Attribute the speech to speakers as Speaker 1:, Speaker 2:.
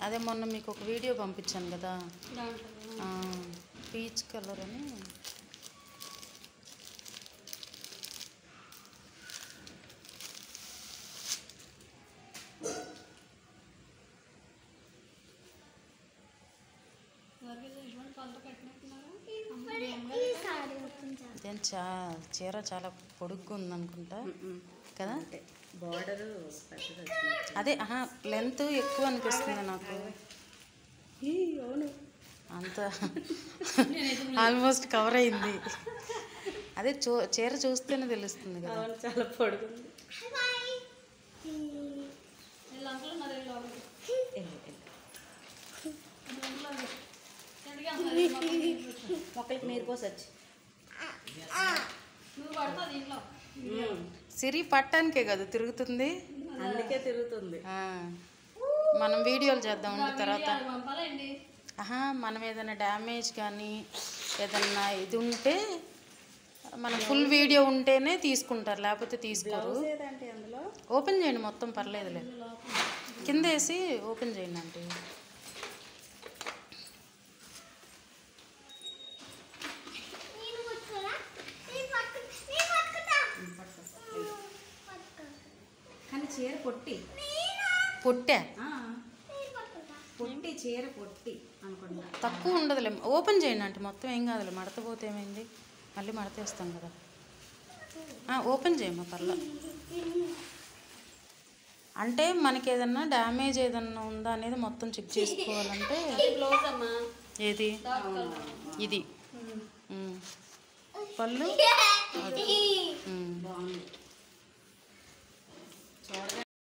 Speaker 1: అదే మొన్న మీకు ఒక వీడియో పంపించాను కదా
Speaker 2: దాంట్లో
Speaker 1: ఆ, పీచ్ కలర్ అని
Speaker 2: ఎవరికైతే ఇటువంటి కలర్ పెట్టినట్టున్నారు
Speaker 1: ఇదేం చా చీర చాలా పొడుగ్గా ఉందనుకుంటా కదా
Speaker 3: బార్డర్ పెద్దది వచ్చింది
Speaker 1: అదే ఆహా లెంత్ ఎక్కువ అనిపిస్తుంది నాకు
Speaker 3: అవును
Speaker 1: అంత ఆల్మోస్ట్ కవర్ అయింది అదే చూ చీర చూస్తేనే తెలుస్తుంది కదా
Speaker 3: అవును చాలా పొడుగుంది
Speaker 2: వీళ్ళు అంకుల్ ఉన్నారు వీళ్ళు లోపలికి. వీళ్ళు అంకుల్ ఎందుకు అంటున్నారు? ఈ మొక్కలు తీసుకొచ్చి.
Speaker 3: మొక్కలకి నీరు పోసొచ్చు
Speaker 2: నువ్వు పడతావు దీంట్లో
Speaker 1: సిరి పట్టానికే కదా తిరుగుతుంది
Speaker 3: అందుకే తిరుగుతుంది
Speaker 1: ఆ, మనం వీడియోలు చేద్దాం ఉండి తర్వాత
Speaker 2: వీడియో పంపాలండి
Speaker 1: ఆహా మనం ఏదైనా డ్యామేజ్ కానీ ఏదన్నా ఇది ఉంటే మనం ఫుల్ వీడియో ఉంటేనే తీసుకుంటారు లేకపోతే తీసుకోరు
Speaker 3: ఏదంటే అందులో
Speaker 1: ఓపెన్ చేయండి మొత్తం పర్లేదులే కింద వేసి ఓపెన్ చేయండి అంటే
Speaker 3: కానీ చీర పొట్టి
Speaker 1: పొట్టా
Speaker 3: ఆ, పొట్టి చీర పొట్టి అనుకుంటా
Speaker 1: తక్కువ ఉండదులే ఓపెన్ చేయండి అంటే మొత్తం ఏం కాదులే మడత పోతే ఏమైంది మళ్ళీ మడతేస్తాం కదా ఆ, ఓపెన్ చేయమ్మా పర్లా అంటే మనకి ఏదన్నా డ్యామేజ్ ఏదన్నా ఉందా అనేది మొత్తం చెక్ చేసుకోవాలంటే
Speaker 3: బ్లౌజ్ అమ్మా
Speaker 1: ఏది ఇది ఉమ్. పళ్ళు అది.